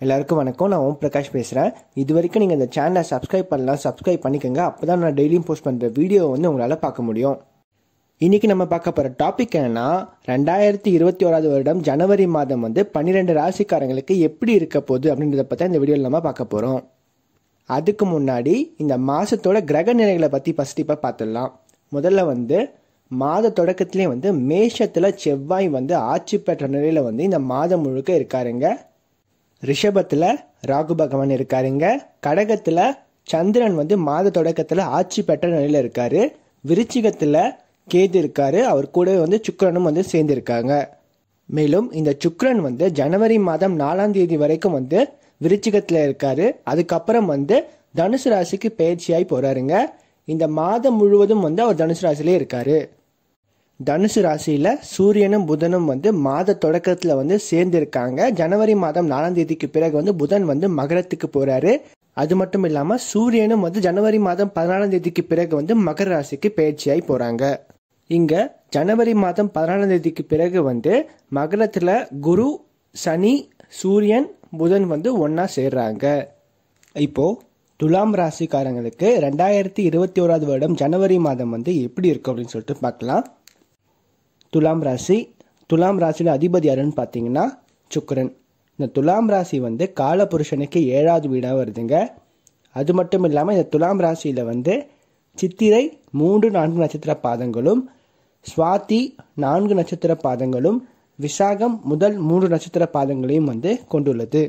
எல்லாருக்கும் வணக்கம் நான் ஓம் பிரகாஷ் பேசுகிறேன் இது வரைக்கும் நீங்கள் இந்த சேனலை சப்ஸ்கிரைப் பண்ணலாம் சப்ஸ்கிரைப் பண்ணிக்கோங்க அப்போ தான் நான் டெய்லியும் போஸ்ட் பண்ணுற வீடியோ வந்து உங்களால் பார்க்க முடியும் இன்றைக்கி நம்ம பார்க்க போகிற டாபிக் என்னன்னா ரெண்டாயிரத்தி இருபத்தி ஓராவது வருடம் ஜனவரி மாதம் வந்து பன்னிரெண்டு ராசிக்காரங்களுக்கு எப்படி இருக்க போகுது அப்படின்றத பற்றி இந்த வீடியோவில் நம்ம பார்க்க போகிறோம் அதுக்கு முன்னாடி இந்த மாதத்தோட கிரக நிலைகளை பற்றி ஃபஸ்ட் இப்போ பார்த்துடலாம் முதல்ல வந்து மாத தொடக்கத்திலே வந்து மேஷத்தில் செவ்வாய் வந்து ஆட்சி பெற்ற நிலையில் வந்து இந்த மாதம் முழுக்க இருக்காருங்க ரிஷபத்தில் ராகு பகவான் இருக்காருங்க கடகத்தில் சந்திரன் வந்து மாத தொடக்கத்தில் ஆட்சி பெற்ற நிலையில் இருக்காரு விருச்சிகத்தில் கேது இருக்காரு அவர் கூட வந்து சுக்கிரனும் வந்து சேர்ந்திருக்காங்க மேலும் இந்த சுக்கிரன் வந்து ஜனவரி மாதம் நாலாம் தேதி வரைக்கும் வந்து விருச்சிகத்தில் இருக்காரு அதுக்கப்புறம் வந்து தனுசு ராசிக்கு பயிற்சியாய் போறாருங்க இந்த மாதம் முழுவதும் வந்து அவர் தனுசு ராசிலே இருக்காரு தனுசு ராசியில சூரியனும் புதனும் வந்து மாத தொடக்கத்துல வந்து சேர்ந்திருக்காங்க ஜனவரி மாதம் நாலாம் தேதிக்கு பிறகு வந்து புதன் வந்து மகரத்துக்கு போறாரு அது மட்டும் இல்லாம சூரியனும் வந்து ஜனவரி மாதம் பதினாலாம் தேதிக்கு பிறகு வந்து மகர ராசிக்கு பயிற்சியாய் போறாங்க இங்க ஜனவரி மாதம் பதினாலாம் தேதிக்கு பிறகு வந்து மகரத்துல குரு சனி சூரியன் புதன் வந்து ஒன்னா சேர்றாங்க இப்போ துலாம் ராசிக்காரங்களுக்கு ரெண்டாயிரத்தி இருபத்தி ஓராவது வருடம் ஜனவரி மாதம் வந்து எப்படி இருக்கும் அப்படின்னு சொல்லிட்டு பார்க்கலாம் துலாம் ராசி துலாம் ராசியில் அதிபதி யாருன்னு பார்த்தீங்கன்னா சுக்கரன் இந்த துலாம் ராசி வந்து காலபுருஷனுக்கு ஏழாவது வீடாக வருதுங்க அது மட்டும் இல்லாமல் இந்த துலாம் ராசியில் வந்து சித்திரை மூன்று நான்கு நட்சத்திர பாதங்களும் சுவாதி நான்கு நட்சத்திர பாதங்களும் விசாகம் முதல் மூன்று நட்சத்திர பாதங்களையும் வந்து கொண்டுள்ளது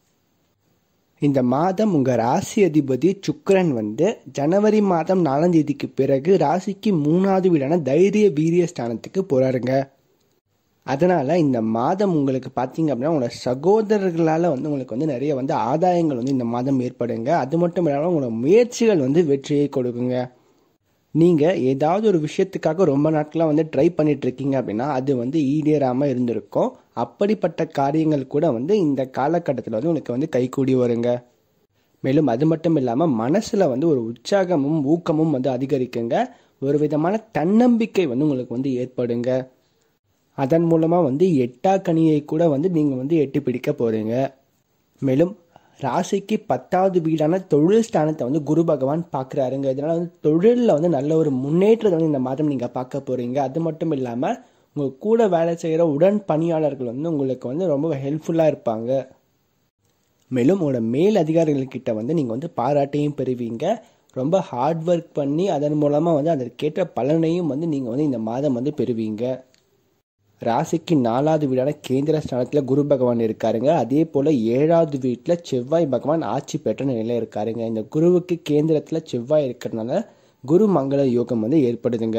இந்த மாதம் உங்கள் ராசி அதிபதி சுக்கரன் வந்து ஜனவரி மாதம் நாலாம் தேதிக்கு பிறகு ராசிக்கு மூணாவது வீடான தைரிய வீரிய ஸ்தானத்துக்கு போகிறாருங்க அதனால் இந்த மாதம் உங்களுக்கு பார்த்தீங்க அப்படின்னா உங்களோட சகோதரர்களால் வந்து உங்களுக்கு வந்து நிறைய வந்து ஆதாயங்கள் வந்து இந்த மாதம் ஏற்படுங்க அது மட்டும் இல்லாமல் உங்களோட முயற்சிகள் வந்து வெற்றியை கொடுக்குங்க நீங்கள் ஏதாவது ஒரு விஷயத்துக்காக ரொம்ப நாட்களாக வந்து ட்ரை பண்ணிட்டு இருக்கீங்க அப்படின்னா அது வந்து ஈடேறாமல் இருந்திருக்கும் அப்படிப்பட்ட காரியங்கள் கூட வந்து இந்த காலகட்டத்தில் வந்து உங்களுக்கு வந்து கைகூடி வருங்க மேலும் அது மட்டும் இல்லாமல் மனசில் வந்து ஒரு உற்சாகமும் ஊக்கமும் வந்து அதிகரிக்குங்க ஒரு விதமான தன்னம்பிக்கை வந்து உங்களுக்கு வந்து ஏற்படுங்க அதன் மூலமாக வந்து எட்டா கனியை கூட வந்து நீங்கள் வந்து எட்டி பிடிக்க போகிறீங்க மேலும் ராசிக்கு பத்தாவது வீடான தொழில் ஸ்தானத்தை வந்து குரு பகவான் பார்க்குறாருங்க இதனால் வந்து தொழிலில் வந்து நல்ல ஒரு முன்னேற்றத்தை வந்து இந்த மாதம் நீங்கள் பார்க்க போகிறீங்க அது மட்டும் இல்லாமல் உங்கள் கூட வேலை செய்கிற உடன் பணியாளர்கள் வந்து உங்களுக்கு வந்து ரொம்ப ஹெல்ப்ஃபுல்லாக இருப்பாங்க மேலும் உங்களோட மேல் அதிகாரிகள்கிட்ட வந்து நீங்கள் வந்து பாராட்டையும் பெறுவீங்க ரொம்ப ஹார்ட் ஒர்க் பண்ணி அதன் மூலமாக வந்து அதற்கேற்ற பலனையும் வந்து நீங்கள் வந்து இந்த மாதம் வந்து பெறுவீங்க ராசிக்கு நாலாவது வீடான கேந்திர ஸ்தானத்தில் குரு பகவான் இருக்காருங்க அதே போல் ஏழாவது வீட்டில் செவ்வாய் பகவான் ஆட்சி பெற்ற நிலையில் இருக்காருங்க இந்த குருவுக்கு கேந்திரத்தில் செவ்வாய் இருக்கிறதுனால குரு மங்கள யோகம் வந்து ஏற்படுதுங்க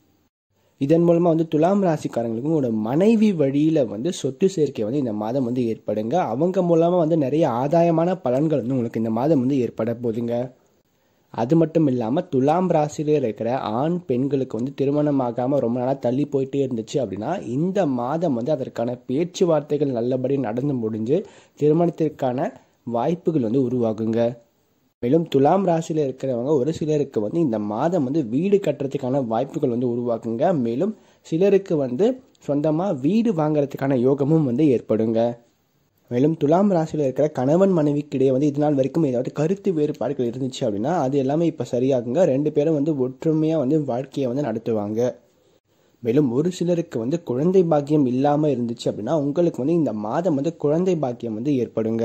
இதன் மூலமாக வந்து துலாம் ராசிக்காரங்களுக்கு உங்களோட மனைவி வழியில் வந்து சொத்து சேர்க்கை வந்து இந்த மாதம் வந்து ஏற்படுங்க அவங்க மூலமாக வந்து நிறைய ஆதாயமான பலன்கள் வந்து உங்களுக்கு இந்த மாதம் வந்து ஏற்பட போகுதுங்க அது மட்டும் இல்லாமல் துலாம் ராசியிலே இருக்கிற ஆண் பெண்களுக்கு வந்து திருமணம் ஆகாமல் ரொம்ப நாளாக தள்ளி போயிட்டே இருந்துச்சு அப்படின்னா இந்த மாதம் வந்து அதற்கான பேச்சுவார்த்தைகள் நல்லபடி நடந்து முடிஞ்சு திருமணத்திற்கான வாய்ப்புகள் வந்து உருவாகுங்க மேலும் துலாம் ராசியில் இருக்கிறவங்க ஒரு சிலருக்கு வந்து இந்த மாதம் வந்து வீடு கட்டுறதுக்கான வாய்ப்புகள் வந்து உருவாக்குங்க மேலும் சிலருக்கு வந்து சொந்தமாக வீடு வாங்குறதுக்கான யோகமும் வந்து ஏற்படுங்க மேலும் துலாம் ராசியில் இருக்கிற கணவன் மனைவிக்கிடையே வந்து இது நாள் வரைக்கும் ஏதாவது கருத்து வேறுபாடுகள் இருந்துச்சு அப்படின்னா அது எல்லாமே இப்போ சரியாகுங்க ரெண்டு பேரும் வந்து ஒற்றுமையாக வந்து வாழ்க்கையை வந்து நடத்துவாங்க மேலும் ஒரு சிலருக்கு வந்து குழந்தை பாக்கியம் இல்லாமல் இருந்துச்சு அப்படின்னா உங்களுக்கு வந்து இந்த மாதம் வந்து குழந்தை பாக்கியம் வந்து ஏற்படுங்க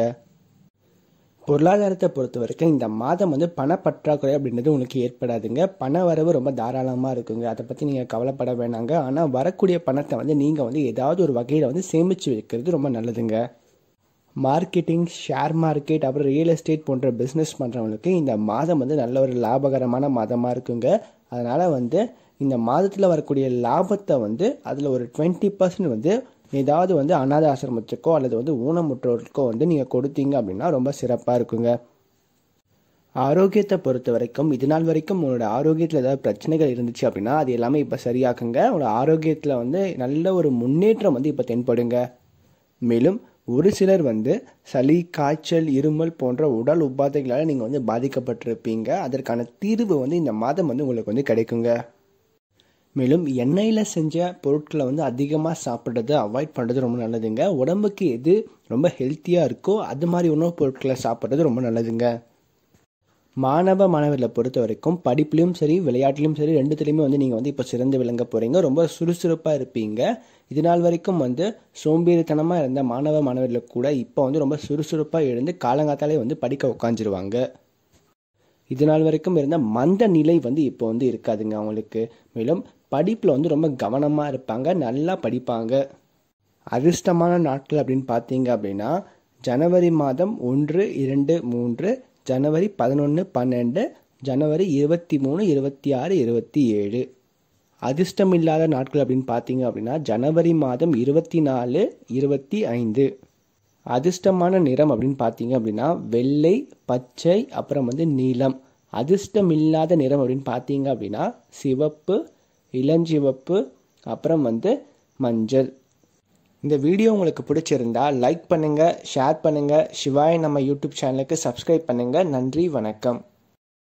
பொருளாதாரத்தை பொறுத்த வரைக்கும் இந்த மாதம் வந்து பணப்பற்றாக்குறை அப்படின்றது உங்களுக்கு ஏற்படாதுங்க பண வரவு ரொம்ப தாராளமாக இருக்குங்க அதை பற்றி நீங்கள் கவலைப்பட வேணாங்க ஆனால் வரக்கூடிய பணத்தை வந்து நீங்கள் வந்து ஏதாவது ஒரு வகையில் வந்து சேமித்து வைக்கிறது ரொம்ப நல்லதுங்க மார்க்கெட்டிங் ஷேர் மார்க்கெட் அப்புறம் ரியல் எஸ்டேட் போன்ற பிஸ்னஸ் பண்ணுறவங்களுக்கு இந்த மாதம் வந்து நல்ல ஒரு லாபகரமான மாதமாக இருக்குங்க அதனால் வந்து இந்த மாதத்தில் வரக்கூடிய லாபத்தை வந்து அதில் ஒரு டுவெண்ட்டி பர்சன்ட் வந்து ஏதாவது வந்து அனாத ஆசிரமத்துக்கோ அல்லது வந்து ஊனமுற்றோருக்கோ வந்து நீங்கள் கொடுத்தீங்க அப்படின்னா ரொம்ப சிறப்பாக இருக்குங்க ஆரோக்கியத்தை பொறுத்த வரைக்கும் இது நாள் வரைக்கும் உங்களோட ஆரோக்கியத்தில் ஏதாவது பிரச்சனைகள் இருந்துச்சு அப்படின்னா அது எல்லாமே இப்போ சரியாக்குங்க உங்களோட ஆரோக்கியத்தில் வந்து நல்ல ஒரு முன்னேற்றம் வந்து இப்போ தென்படுங்க மேலும் ஒரு சிலர் வந்து சளி காய்ச்சல் இருமல் போன்ற உடல் உபாதைகளால் நீங்கள் வந்து பாதிக்கப்பட்டிருப்பீங்க அதற்கான தீர்வு வந்து இந்த மாதம் வந்து உங்களுக்கு வந்து கிடைக்குங்க மேலும் எண்ணெயில் செஞ்ச பொருட்களை வந்து அதிகமாக சாப்பிட்றது அவாய்ட் பண்ணுறது ரொம்ப நல்லதுங்க உடம்புக்கு எது ரொம்ப ஹெல்த்தியாக இருக்கோ அது மாதிரி உணவுப் பொருட்களை சாப்பிட்றது ரொம்ப நல்லதுங்க மாணவ மாணவர்களை பொறுத்த வரைக்கும் படிப்புலையும் சரி விளையாட்டுலையும் சரி ரெண்டுத்துலையுமே வந்து நீங்கள் வந்து இப்போ சிறந்து விளங்க போகிறீங்க ரொம்ப சுறுசுறுப்பாக இருப்பீங்க இது நாள் வரைக்கும் வந்து சோம்பேறித்தனமாக இருந்த மாணவ மாணவர்கள் கூட இப்போ வந்து ரொம்ப சுறுசுறுப்பாக எழுந்து காலங்காத்தாலே வந்து படிக்க உட்காந்துருவாங்க இது நாள் வரைக்கும் இருந்த மந்த நிலை வந்து இப்போ வந்து இருக்காதுங்க அவங்களுக்கு மேலும் படிப்பில் வந்து ரொம்ப கவனமாக இருப்பாங்க நல்லா படிப்பாங்க அதிர்ஷ்டமான நாட்கள் அப்படின்னு பார்த்தீங்க அப்படின்னா ஜனவரி மாதம் ஒன்று இரண்டு மூன்று ஜனவரி பதினொன்று பன்னெண்டு ஜனவரி இருபத்தி மூணு இருபத்தி ஆறு இருபத்தி ஏழு அதிர்ஷ்டம் இல்லாத நாட்கள் அப்படின்னு பார்த்தீங்க அப்படின்னா ஜனவரி மாதம் இருபத்தி நாலு இருபத்தி ஐந்து அதிர்ஷ்டமான நிறம் அப்படின்னு பார்த்தீங்க அப்படின்னா வெள்ளை பச்சை அப்புறம் வந்து நீலம் அதிர்ஷ்டம் இல்லாத நிறம் அப்படின்னு பார்த்தீங்க அப்படின்னா சிவப்பு இளஞ்சிவப்பு அப்புறம் வந்து மஞ்சள் இந்த வீடியோ உங்களுக்கு பிடிச்சிருந்தா லைக் பண்ணுங்கள் ஷேர் பண்ணுங்கள் சிவாய் நம்ம யூடியூப் சேனலுக்கு சப்ஸ்கிரைப் பண்ணுங்கள் நன்றி வணக்கம்